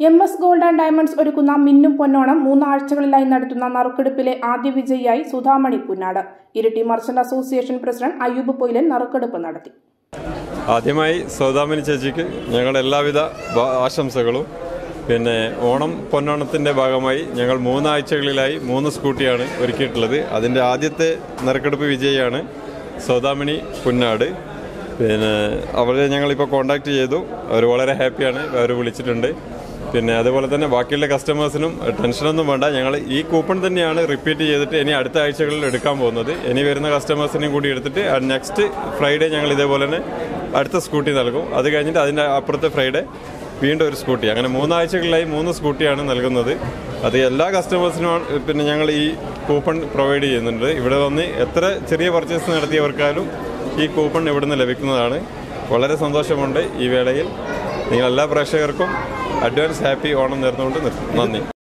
M S gold and diamonds ഒരുക്കുന്ന മിന്നും പൊന്നോണം മൂന്നാഴ്ചകളിലായി നടത്തുന്ന നറുക്കെടുപ്പിലെ ആദ്യ വിജയിയായി Sudhamani Punnad Iritty merchant association president Ayyub Poyilan നറുക്കെടുപ്പ് നടത്തി ആദ്യമായി സൗദാമിനി ചേച്ചിക്ക് ഞങ്ങളുടെ എല്ലാവിധ ബ- ആശംസകളും പിന്നെ ഓണം പൊന്നോണത്തിൻ്റെ ഭാഗമായി ഞങ്ങൾ മൂന്നാഴ്ചകളിലായി മൂന്ന് സ്കൂട്ടിയാണ് ഒരുക്കിയിട്ടുള്ളത് അതിൻ്റെ ആദ്യത്തെ നറുക്കെടുപ്പ് വിജയിയാണ് സൗദാമിനി പുന്നാട് പിന്നെ അവരെ ഞങ്ങളിപ്പോൾ കോൺടാക്ട് ചെയ്തു അവർ വളരെ ഹാപ്പിയാണ് അവർ വിളിച്ചിട്ടുണ്ട് പിന്നെ അതുപോലെ തന്നെ ബാക്കിയുള്ള കസ്റ്റമേഴ്സിനും ടെൻഷനൊന്നും വേണ്ട ഞങ്ങൾ ഈ കൂപ്പൺ തന്നെയാണ് റിപ്പീറ്റ് ചെയ്തിട്ട് ഇനി അടുത്ത ആഴ്ചകളിൽ എടുക്കാൻ പോകുന്നത് ഇനി വരുന്ന കസ്റ്റമേഴ്സിനെയും കൂടി എടുത്തിട്ട് നെക്സ്റ്റ് ഫ്രൈഡേ ഞങ്ങൾ ഇതേപോലെ തന്നെ അടുത്ത സ്കൂട്ടി നൽകും അത് കഴിഞ്ഞിട്ട് അതിൻ്റെ അപ്പുറത്തെ ഫ്രൈഡേ വീണ്ടും ഒരു സ്കൂട്ടി അങ്ങനെ മൂന്നാഴ്ചകളിലായി മൂന്ന് സ്കൂട്ടിയാണ് നൽകുന്നത് അത് എല്ലാ കസ്റ്റമേഴ്സിനും പിന്നെ ഞങ്ങൾ ഈ കൂപ്പൺ പ്രൊവൈഡ് ചെയ്യുന്നുണ്ട് ഇവിടെ വന്ന് എത്ര ചെറിയ പർച്ചേസ് നടത്തിയവർക്കാലും ഈ കൂപ്പൺ ഇവിടുന്ന് ലഭിക്കുന്നതാണ് വളരെ സന്തോഷമുണ്ട് ഈ വേളയിൽ നിങ്ങൾ എല്ലാ പ്രേക്ഷകർക്കും അഡ്വാൻസ് ഹാപ്പി ഓണം നേർന്നുകൊണ്ട് നിർത്തുന്നു നന്ദി